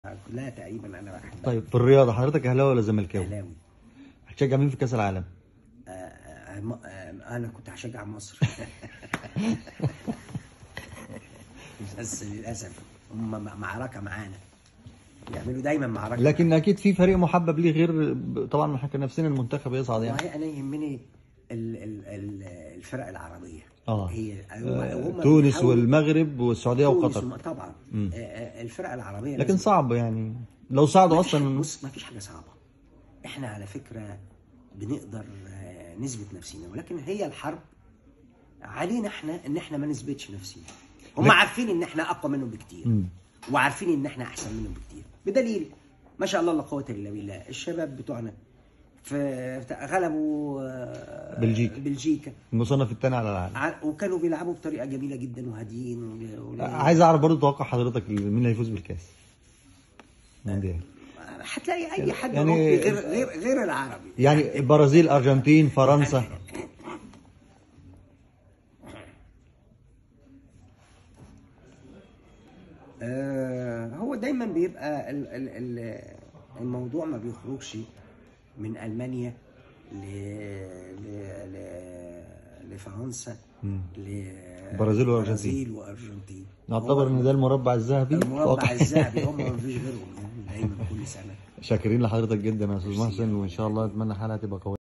كلها تقريبا انا بحبها طيب في الرياضه حضرتك اهلاوي ولا زملكاوي؟ اهلاوي هتشجع مين في كاس العالم؟ آه، آه، م- آه، انا كنت هشجع مصر بس للاسف هم م- معركه معانا بيعملوا دايما معركه لكن اكيد في فريق محبب ليه غير طبعا احنا كان نفسنا المنتخب يصعد يعني والله انا يهمني ال- ال- ال- الفرق العربيه اه هي آه، هم- هم تونس بيحاولوا- والمغرب والسعوديه تونس وقطر وم- طبعا مم. آه، آه، الفرق العربيه لكن لازم- صعب يعني لو صعدوا ما فيش- اصلا بص ما فيش حاجه صعبه احنا على فكره بنقدر آه، نثبت نفسنا ولكن هي الحرب علينا احنا ان احنا ما نثبتش نفسنا هم لك- عارفين ان احنا اقوى منهم بكتير مم. وعارفين ان احنا احسن منهم بكتير بدليل ما شاء الله لا قوه الا بالله الشباب بتوعنا في في- غلبوا آه، بلجيكا. بلجيكا المصنف الثاني على العالم ع- وكانوا بيلعبوا بطريقه جميله جدا وهاديين و- و- عايز اعرف برضو توقع حضرتك مين اللي هيفوز بالكاس مونديال هتلاقي اي حد يعني- اوروبي غير غير غير العربي يعني البرازيل ارجنتين فرنسا آه، هو دايما بيبقى ال- ال- ال- الموضوع ما بيخرجش من المانيا ل ل- ل- لفرنسا مم. ل برازيل وأرجنتين. برازيل وارجنتين نعتبر ان ده المربع الذهبي المربع توقع. الذهبي هم ما فيش غيرهم يعني دايما كل سنه شاكرين لحضرتك جدا يا استاذ محسن وان شاء الله اتمنى حلقه تبقى قويه